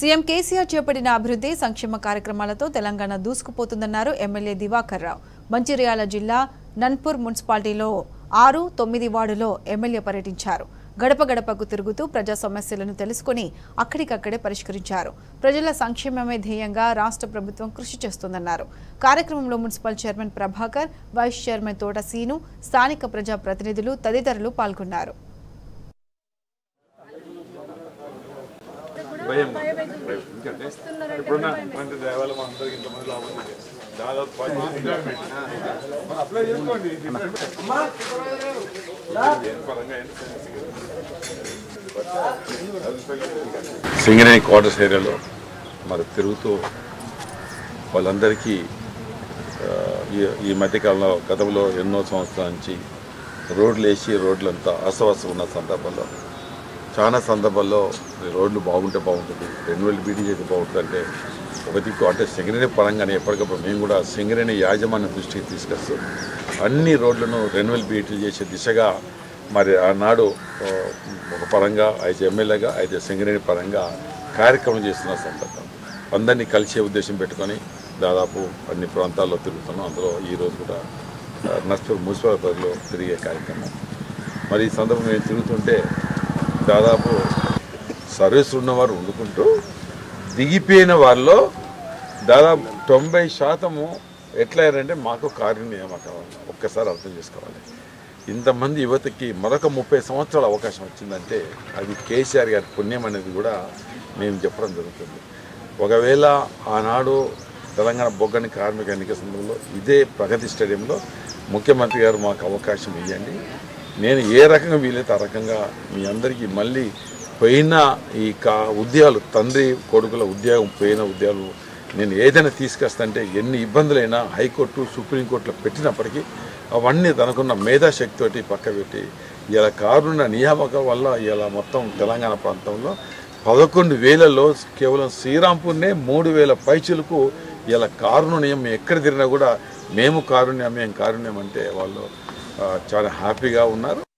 CM KCR చేపట్టిన అభివృద్ధి సంక్షేమ కార్యక్రమాలతో తెలంగాణ దూసుకుపోతుందన్నారు ఎమ్మెల్యే దివాకర్ రావు మంచిర్యాల జిల్లా నన్పూర్ మున్సిపాలిటీలో ఆరు తొమ్మిది వార్డులో ఎమ్మెల్యే పర్యటించారు గడప గడపకు తిరుగుతూ ప్రజా సమస్యలను తెలుసుకుని అక్కడికక్కడే పరిష్కరించారు ప్రజల సంక్షేమమే ధ్యేయంగా రాష్ట్ర ప్రభుత్వం కృషి చేస్తోందన్నారు కార్యక్రమంలో municipal chairman Prabhakar vice chairman Thota Seenu స్థానిక ప్రజా ప్రతినిధులు తదితరులు పాల్గొన్నారు భయం ఎందుకంటే ఇప్పుడున్న మంది దేవాలయం అందరికి ఇంతమంది లాభం ఉంది. దాదాపు పది మరి అప్లై చేసుకోండి ఏం పరంగా అయినా సింగరేణి క్వార్టర్స్ ఏరియాలో మరి తిరుగుతూ వాళ్ళందరికీ ఆ, ఈ- ఈ మధ్యకాలంలో గతంలో ఎన్నో సంవత్సరాల నుంచి రోడ్లు వేసి రోడ్లంతా అస్తవ్యస్తం ఉన్న సందర్భంలో చాలా సందర్భాల్లో ఈ రోడ్లు బాగుంటే బాగుంటుంది రెన్యువల్ బీడీ చేస్తే బాగుంటుంది అంటే ఒకటి అంటే సింగరేణి పరంగానే ఎప్పటికప్పుడు మేము కూడా సింగరేణి యాజమాన్య దృష్టికి తీసుకొస్తూ అన్ని రోడ్లను రెన్యువల్ బీటీ చేసే దిశగా మరి ఆనాడు ఆ, ఒక పరంగా అయితే ఎమ్మెల్యేగా అయితే సింగరేణి పరంగా కార్యక్రమం చేస్తున్న సందర్భం అందరినీ కలిసే ఉద్దేశం పెట్టుకొని దాదాపు అన్ని ప్రాంతాల్లో తిరుగుతున్నాం అందులో ఈరోజు కూడా ఆ, నర్సూర్ మున్సిపల్ పరిధిలో తిరిగే కార్యక్రమం మరి ఈ సందర్భం మేము తిరుగుతుంటే దాదాపు సర్వీస్ ఉన్నవారు వండుకుంటూ దిగిపోయిన వారిలో దాదాపు తొంభై శాతము ఎట్లయ్యారంటే మాకు కారుణ్యమకం ఒక్కసారి అర్థం చేసుకోవాలి ఇంతమంది యువతకి మరొక ముప్పై సంవత్సరాల అవకాశం వచ్చిందంటే అది కేసీఆర్ గారి పుణ్యం అనేది కూడా మేము చెప్పడం జరుగుతుంది ఒకవేళ ఆనాడు తెలంగాణ బొగ్గని కార్మిక ఎన్నిక సందర్భంలో ఇదే ప్రగతి స్టేడియంలో ముఖ్యమంత్రి గారు మాకు అవకాశం ఇవ్వండి నేను ఏ రకంగా వీలైతే ఆ రకంగా మీ అందరికీ మళ్ళీ పోయిన ఈ కా ఉద్యోగాలు తండ్రి కొడుకుల ఉద్యోగం పోయిన ఉద్యోగాలు నేను ఏదైనా తీసుకొస్తాంటే ఎన్ని ఇబ్బందులైనా హైకోర్టు సుప్రీంకోర్టులో పెట్టినప్పటికీ అవన్నీ తనకున్న మేధాశక్తి తోటి పక్క పెట్టి ఇలా కారున్న నియామకం వల్ల ఇలా మొత్తం తెలంగాణ ప్రాంతంలో పదకొండు వేలలో కేవలం శ్రీరాంపూర్నే మూడు వేల పైచులకు ఇలా కారుణ్యం ఎక్కడ తిరిగినా కూడా మేము కారుణ్యం మేము కారుణ్యం అంటే వాళ్ళు ఆ, చాలా హ్యాపీగా ఉన్నారు